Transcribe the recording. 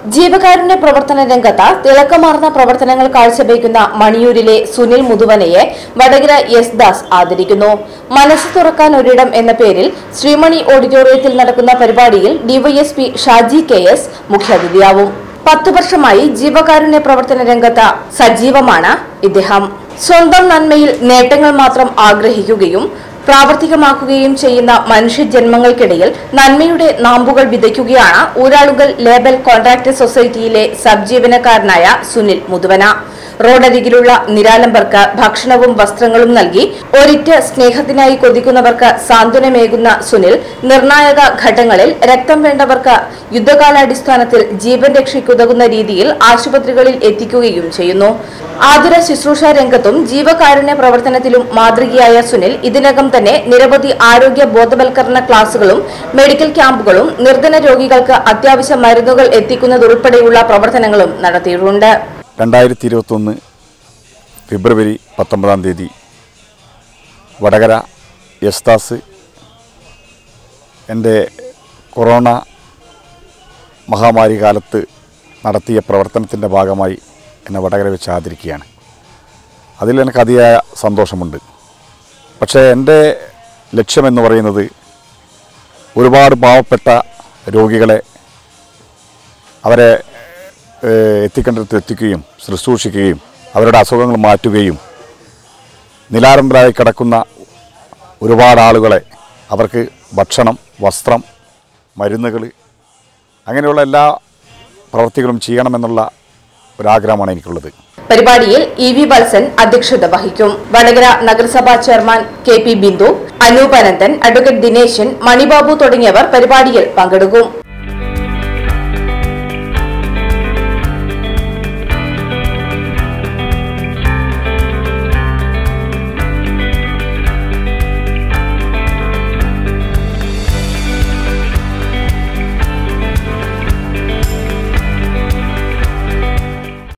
ജീവകാരുണ്യ പ്രവർത്തന രംഗത്ത് തിളക്കമാർന്ന പ്രവർത്തനങ്ങൾ കാഴ്ചവെക്കുന്ന മണിയൂരിലെ സുനിൽ മുതുവനയെ വടകര എസ് ദാസ് ആദരിക്കുന്നു മനസ്സ് തുറക്കാൻ ഒരിടം എന്ന പേരിൽ ശ്രീമണി ഓഡിറ്റോറിയത്തിൽ നടക്കുന്ന പരിപാടിയിൽ ഡിവൈഎസ്പി ഷാജി കെ എസ് മുഖ്യാതിഥിയാവും പത്തു വർഷമായി ജീവകാരുണ്യ പ്രവർത്തന രംഗത്ത് സജീവമാണ് ഇദ്ദേഹം സ്വന്തം നന്മയിൽ നേട്ടങ്ങൾ മാത്രം ആഗ്രഹിക്കുകയും പ്രാവർത്തികമാക്കുകയും ചെയ്യുന്ന മനുഷ്യജന്മങ്ങൾക്കിടയിൽ നന്മയുടെ നാമ്പുകൾ വിതയ്ക്കുകയാണ് ഊരാളുങ്കൽ ലേബൽ കോൺട്രാക്ട് സൊസൈറ്റിയിലെ സബ് ജീവനക്കാരനായ സുനിൽ മുതുവന റോഡരികിലുള്ള നിരാലംബർക്ക് ഭക്ഷണവും വസ്ത്രങ്ങളും നൽകി ഒരിറ്റ് സ്നേഹത്തിനായി കൊതിക്കുന്നവർക്ക് സാന്ത്വനമേകുന്ന സുനിൽ നിർണായക ഘട്ടങ്ങളിൽ രക്തം വേണ്ടവർക്ക് യുദ്ധകാലാടിസ്ഥാനത്തിൽ ജീവൻ രക്ഷയ്ക്കുതകുന്ന രീതിയിൽ ആശുപത്രികളിൽ എത്തിക്കുകയും ചെയ്യുന്നു ആതുര ശുശ്രൂഷ രംഗത്തും ജീവകാരുണ്യ പ്രവർത്തനത്തിലും മാതൃകയായ സുനിൽ ഇതിനകം തന്നെ നിരവധി ആരോഗ്യ ബോധവൽക്കരണ ക്ലാസുകളും മെഡിക്കൽ ക്യാമ്പുകളും നിർധന രോഗികൾക്ക് അത്യാവശ്യ മരുന്നുകൾ എത്തിക്കുന്നതുൾപ്പെടെയുള്ള പ്രവർത്തനങ്ങളും നടത്തിയിട്ടുണ്ട് രണ്ടായിരത്തി ഇരുപത്തൊന്ന് ഫെബ്രുവരി പത്തൊമ്പതാം തീയതി വടകര യസ്താസ് എൻ്റെ കൊറോണ മഹാമാരി കാലത്ത് നടത്തിയ പ്രവർത്തനത്തിൻ്റെ ഭാഗമായി എന്നെ വടകര വെച്ച് ആദരിക്കുകയാണ് അതിൽ എനിക്ക് അതിയായ സന്തോഷമുണ്ട് പക്ഷേ എൻ്റെ ലക്ഷ്യമെന്ന് പറയുന്നത് ഒരുപാട് പാവപ്പെട്ട രോഗികളെ അവരെ ഏഹ്, എത്തിക്കേണ്ടിടത്ത് എത്തിക്കുകയും ശുശ്രൂഷിക്കുകയും അവരുടെ അസുഖങ്ങൾ മാറ്റുകയും നിലാരംബരായി കിടക്കുന്ന ഒരുപാട് ആളുകളെ അവർക്ക് ഭക്ഷണം വസ്ത്രം മരുന്നുകൾ അങ്ങനെയുള്ള എല്ലാ പ്രവൃത്തികളും ചെയ്യണമെന്നുള്ള ഒരാഗ്രഹമാണ് എനിക്കുള്ളത് പരിപാടിയിൽ ഇ വി വത്സൻ അധ്യക്ഷത വഹിക്കും വടകര നഗരസഭാ chairman K P Bindu Anoop Ananthan advocate Dineshan Manibabu തുടങ്ങിയവർ പരിപാടിയിൽ പങ്കെടുക്കും